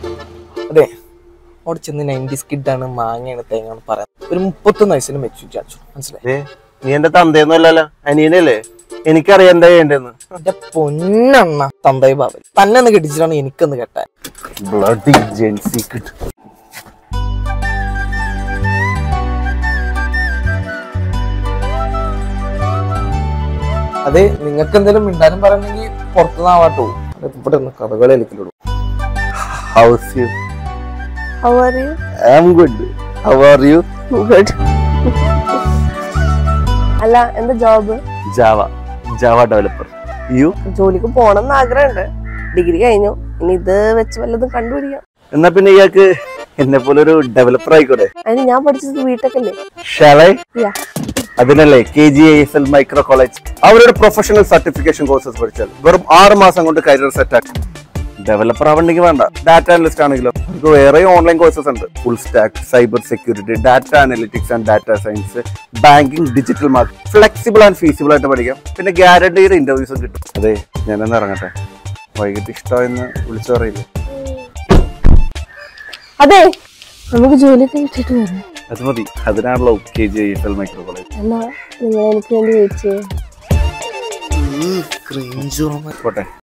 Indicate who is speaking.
Speaker 1: അതെ അവിടെ ചെന്ന് നയൻറ്റീസ് കിഡാണ് മാങ്ങയാണ് തേങ്ങയാണ് പറയാം ഒരു മുപ്പത്തൊന്ന് വയസ്സിന് മെച്ചു വിചാരിച്ചു മനസ്സിലായി
Speaker 2: ഏ നീ എന്റെ തന്തയൊന്നും അല്ലല്ലോ അനിയനല്ലേ എനിക്കറിയാം എന്താ ചെയ്യേണ്ടതെന്ന്
Speaker 1: എന്റെ പൊന്നെണ്ണ തന്തൈ ബാബൽ തന്നെ ഒന്ന് കെട്ടിച്ചിട്ടാണ് എനിക്കൊന്ന് കെട്ടാൻ
Speaker 2: ബ്ലഡി ജെൻസി കിഡ്
Speaker 1: അതെ നിങ്ങൾക്ക് എന്തെങ്കിലും മിണ്ടാനും പറയണമെങ്കിൽ പുറത്തുനിന്നാവാട്ടോ അത് ഇവിടെ നിന്ന് കഥകളി കളിക്കലുള്ളൂ
Speaker 2: how's you
Speaker 3: How are you?
Speaker 2: I am good how are you
Speaker 3: Good. അല്ല എന്താ job
Speaker 2: Java Java developer you
Speaker 3: ജോലിക്ക് പോണം എന്ന് ആഗ്രഹമുണ്ട് ഡിഗ്രി കഴിഞ്ഞു ഇനി ഇത് വെച്ച് വല്ലതും കണ്ടുപിടിക്കാം
Speaker 2: എന്നാ പിന്നെ ഇയാൾക്ക് എന്നെ പോലെ ഒരു ഡെവലപ്പർ ആയിക്കോട്ടെ
Speaker 3: അതിന് ഞാൻ പഠിച്ചത് വീട്ടൊക്കെ
Speaker 2: ഷാളെ
Speaker 3: യാ
Speaker 2: അതിനല്ലേ K G S L micro college അവരുടെ പ്രൊഫഷണൽ സർട്ടിഫിക്കേഷൻ കോഴ്സസ് പഠിച്ചാൽ വെറും ആറ് മാസം കൊണ്ട് കരിയർ സെറ്റ് ആക്കും ഡെവലപ്പർ ആവണ്ടെങ്കിൽ വേണ്ട ഡാറ്റ അനലിസ്റ്റ് ആണെങ്കിലോ അവർക്ക് വേറെ ഓൺലൈൻ കോഴ്സസ് ഉണ്ട് full stack cyber security data analytics and data science banking digital market flexible and feasible ആയിട്ട് പഠിക്കാം പിന്നെ ഗ്യാരണ്ടീഡ് ഇന്റർവ്യൂസും കിട്ടും അതെ ഞാനൊന്ന് ഇറങ്ങട്ടെ വൈകിട്ട് ഇഷ്ടമായെന്ന് വിളിച്ചു പറയില്ലേ
Speaker 3: അതെ നമുക്ക് ജോലിയൊക്കെ കിട്ടിയിട്ട് വരാം
Speaker 2: അത് മതി അതിനാണല്ലോ K G S L micro college
Speaker 3: എന്നാ നിങ്ങൾ എനിക്ക് വേണ്ടി വെയിറ്റ് ചെയ്യും
Speaker 1: ക്രിഞ്ചു
Speaker 2: പോട്ടെ